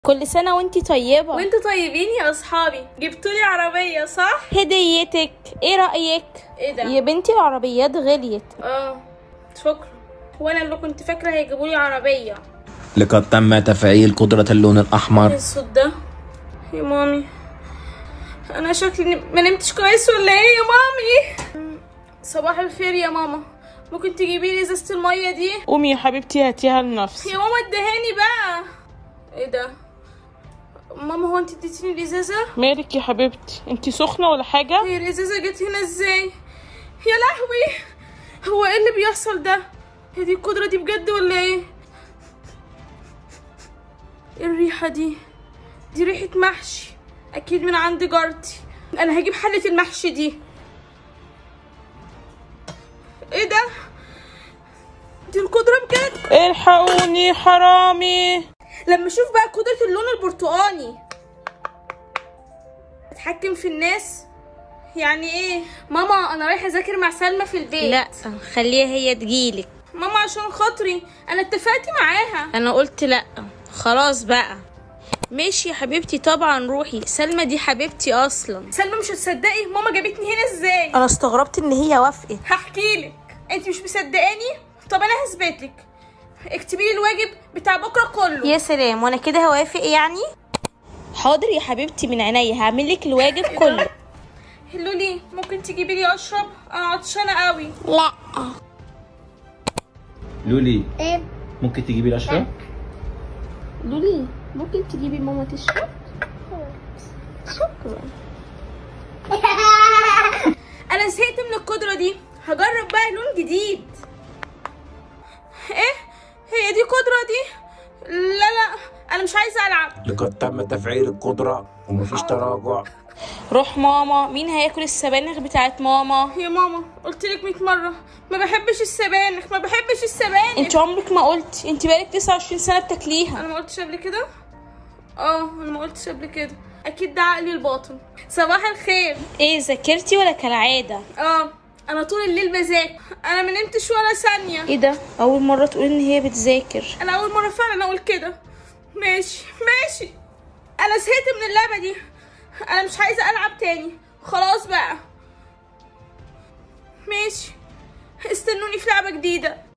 كل سنة وانتي طيبة وانتوا طيبين يا اصحابي جبتولي عربية صح؟ هديتك ايه رأيك؟ ايه ده؟ يا بنتي العربيات غليت اه شكرا وانا اللي كنت فاكرة هيجيبولي عربية لقد تم تفعيل قدرة اللون ايه الأحمر الصوت ده؟ يا مامي انا شكلي ن- ما نمتش كويس ولا ايه يا مامي؟ صباح الخير يا ماما ممكن تجيبي لي ازازة المية دي؟ قومي يا حبيبتي هاتيها لنفسي يا ماما ادهاني بقى ايه ده؟ ماما هو انت اديتيني الازازة؟ مالك يا حبيبتي انتي سخنة ولا حاجة هي الازازة جت هنا ازاي؟ يا لهوي هو ايه اللي بيحصل ده؟ هي دي القدرة دي بجد ولا ايه؟ ايه الريحة دي؟ دي ريحة محشي اكيد من عند جارتي انا هجيب حلة المحشي دي ايه ده؟ دي القدرة بجد الحقوني حرامي لما اشوف بقى قدرة اللون البرتقاني اتحكم في الناس يعني ايه ماما انا رايحه اذاكر مع سلمى في البيت لا خليها هي تجيلك ماما عشان خاطري انا اتفقت معاها انا قلت لا خلاص بقى ماشي يا حبيبتي طبعا روحي سلمى دي حبيبتي اصلا سلمى مش هتصدقي ماما جابتني هنا ازاي انا استغربت ان هي وافقت هحكي لك انت مش مصدقاني طب انا هثبت لك اكتبي لي الواجب بتاع بكره كله يا سلام وانا كده هوافق يعني حاضر يا حبيبتي من عينيا هعمل لك الواجب كله لولي ممكن تجيبي لي اشرب انا عطشانه قوي لا لولي ممكن تجيبي الأشرب؟ لولي ممكن تجيبي ماما تشرب شكرا انا زهقت من القدره دي هجرب بقى لون جديد ايه هي دي قدره دي لا لا انا مش عايزه العب لقد تم تفعيل القدرة ومفيش تراجع روح ماما مين هياكل السبانخ بتاعت ماما يا ماما قلت لك 100 مره ما بحبش السبانخ ما بحبش السبانخ انت عمرك ما قلتي انت بقالك 29 سنه بتاكليها انا ما قلتش قبل كده اه انا ما قلتش قبل كده اكيد ده عقلي الباطن صباح الخير ايه ذاكرتي ولا كالعاده اه انا طول الليل بذاكر انا ما نمتش ولا ثانيه ايه ده اول مره تقول ان هي بتذاكر انا اول مره فعلا اقول كده ماشي ماشي انا زهقت من اللعبه دي انا مش عايزه العب تاني خلاص بقى ماشي استنوني في لعبه جديده